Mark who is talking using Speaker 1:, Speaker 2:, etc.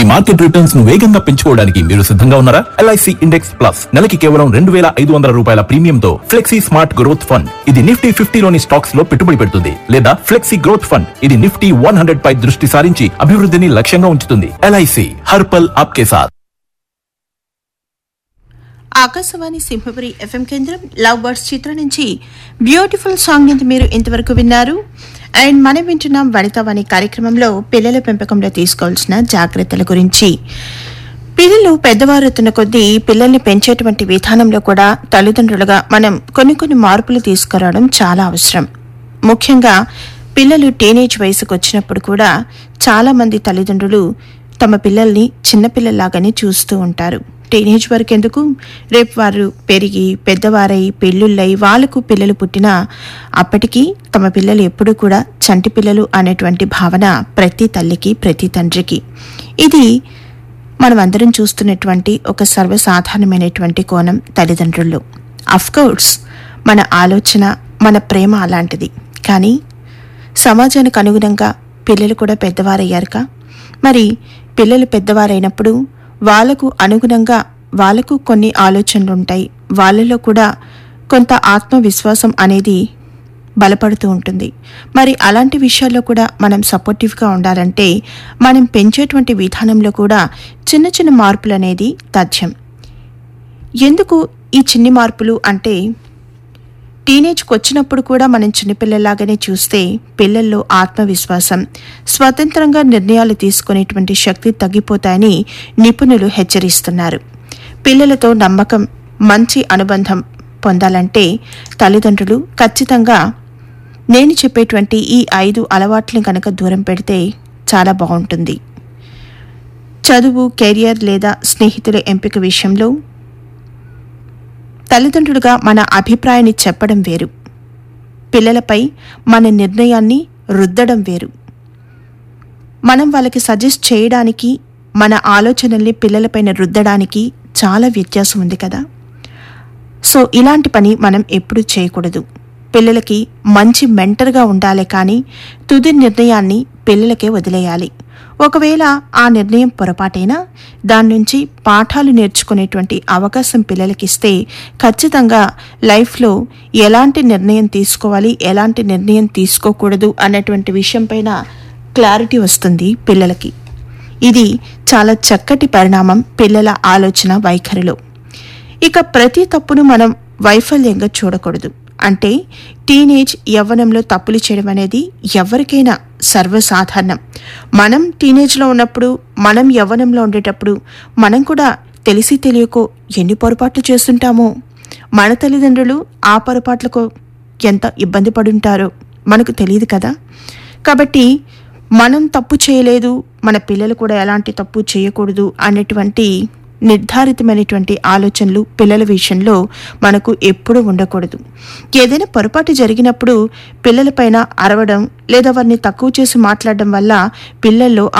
Speaker 1: market returns ను వేగంగా పెంచుకోవడానికి మీరు సిద్ధంగా ఉన్నారా ఎల్ఐసి ఇండెక్స్ ప్లస్ నెలకి కేవలం రెండు వేల ఐదు వందల రూపాయల ప్రీమియంతో ఫ్లెక్సీ స్మార్ట్ గ్రోత్ ఫండ్ ఇది నిఫ్టీ ఫిఫ్టీలోని స్టాక్స్ లో పెట్టుబడి పెడుతుంది లేదా ఫ్లెక్సీ గ్రోత్ ఫండ్ ఇది నిఫ్టీ వన్ హండ్రెడ్ పై దృష్టి సారించి అభివృద్ధిని లక్ష్యంగా ఉంచుతుంది ఎల్ఐసి హర్పల్ ఆప్కే సాథ్
Speaker 2: ఆకాశవాణి సింహపురి ఎఫ్ఎం కేంద్రం లవ్ బర్డ్స్ చిత్రం నుంచి బ్యూటిఫుల్ సాంగ్ ని మీరు ఇంతవరకు విన్నారు అండ్ మనం వింటున్నాం వనితావాణి కార్యక్రమంలో పిల్లల పెంపకంలో తీసుకోవాల్సిన జాగ్రత్తల గురించి పిల్లలు పెద్దవారుతున్న కొద్దీ పిల్లల్ని పెంచేటువంటి విధానంలో కూడా తల్లిదండ్రులుగా మనం కొన్ని కొన్ని మార్పులు తీసుకురావడం చాలా అవసరం ముఖ్యంగా పిల్లలు టీనేజ్ వయసుకు వచ్చినప్పుడు కూడా చాలా మంది తల్లిదండ్రులు తమ పిల్లల్ని చిన్నపిల్లల్లాగానే చూస్తూ ఉంటారు టీనేజ్ వరకు ఎందుకు రేపు వారు పెరిగి పెద్దవారై పెళ్ళిళ్ళై వాళ్ళకు పిల్లలు పుట్టినా అప్పటికి తమ పిల్లలు ఎప్పుడూ కూడా చంటి పిల్లలు అనేటువంటి భావన ప్రతి తల్లికి ప్రతి తండ్రికి ఇది మనం అందరం చూస్తున్నటువంటి ఒక సర్వసాధారణమైనటువంటి కోణం తల్లిదండ్రులు కోర్స్ మన ఆలోచన మన ప్రేమ అలాంటిది కానీ సమాజానికి అనుగుణంగా పిల్లలు కూడా పెద్దవారయ్యారుగా మరి పిల్లలు పెద్దవారైనప్పుడు వాళ్ళకు అనుగుణంగా వాళ్ళకు కొన్ని ఆలోచనలు ఉంటాయి వాళ్ళలో కూడా కొంత ఆత్మవిశ్వాసం అనేది బలపడుతూ ఉంటుంది మరి అలాంటి విషయాల్లో కూడా మనం సపోర్టివ్గా ఉండాలంటే మనం పెంచేటువంటి విధానంలో కూడా చిన్న చిన్న మార్పులు అనేది తథ్యం ఎందుకు ఈ చిన్ని మార్పులు అంటే టీనేజ్కి వచ్చినప్పుడు కూడా మనం చిన్నపిల్లలాగానే చూస్తే పిల్లల్లో ఆత్మవిశ్వాసం స్వతంత్రంగా నిర్ణయాలు తీసుకునేటువంటి శక్తి తగ్గిపోతాయని నిపుణులు హెచ్చరిస్తున్నారు పిల్లలతో నమ్మకం మంచి అనుబంధం పొందాలంటే తల్లిదండ్రులు ఖచ్చితంగా నేను చెప్పేటువంటి ఈ ఐదు అలవాట్లను కనుక దూరం పెడితే చాలా బాగుంటుంది చదువు కెరియర్ లేదా స్నేహితుల ఎంపిక విషయంలో తల్లిదండ్రులుగా మన అభిప్రాయాన్ని చెప్పడం వేరు పిల్లలపై మన నిర్ణయాన్ని రుద్దడం వేరు మనం వాళ్ళకి సజెస్ట్ చేయడానికి మన ఆలోచనల్ని పిల్లలపైన రుద్దడానికి చాలా వ్యత్యాసం ఉంది కదా సో ఇలాంటి పని మనం ఎప్పుడూ చేయకూడదు పిల్లలకి మంచి మెంటర్గా ఉండాలి కానీ తుది నిర్ణయాన్ని పిల్లలకే వదిలేయాలి ఒకవేళ ఆ నిర్ణయం పొరపాటైనా దాని నుంచి పాఠాలు నేర్చుకునేటువంటి అవకాశం పిల్లలకిస్తే ఖచ్చితంగా లైఫ్లో ఎలాంటి నిర్ణయం తీసుకోవాలి ఎలాంటి నిర్ణయం తీసుకోకూడదు అన్నటువంటి విషయంపైన క్లారిటీ వస్తుంది పిల్లలకి ఇది చాలా చక్కటి పరిణామం పిల్లల ఆలోచన వైఖరిలో ఇక ప్రతి తప్పును మనం వైఫల్యంగా చూడకూడదు అంటే టీనేజ్ యవ్వనంలో తప్పులు చేయడం అనేది ఎవరికైనా సర్వసాధారణం మనం టీనేజ్లో ఉన్నప్పుడు మనం యవ్వనంలో ఉండేటప్పుడు మనం కూడా తెలిసి తెలియకో ఎన్ని పొరపాట్లు చేస్తుంటామో మన తల్లిదండ్రులు ఆ పొరపాట్లకు ఎంత ఇబ్బంది పడుంటారో మనకు తెలియదు కదా కాబట్టి మనం తప్పు చేయలేదు మన పిల్లలు కూడా ఎలాంటి తప్పు చేయకూడదు అనేటువంటి నిర్ధారితమైనటువంటి ఆలోచనలు పిల్లల విషయంలో మనకు ఎప్పుడూ ఉండకూడదు ఏదైనా పొరపాటు జరిగినప్పుడు పిల్లలపైన అరవడం లేదా వారిని తక్కువ చేసి మాట్లాడడం వల్ల పిల్లల్లో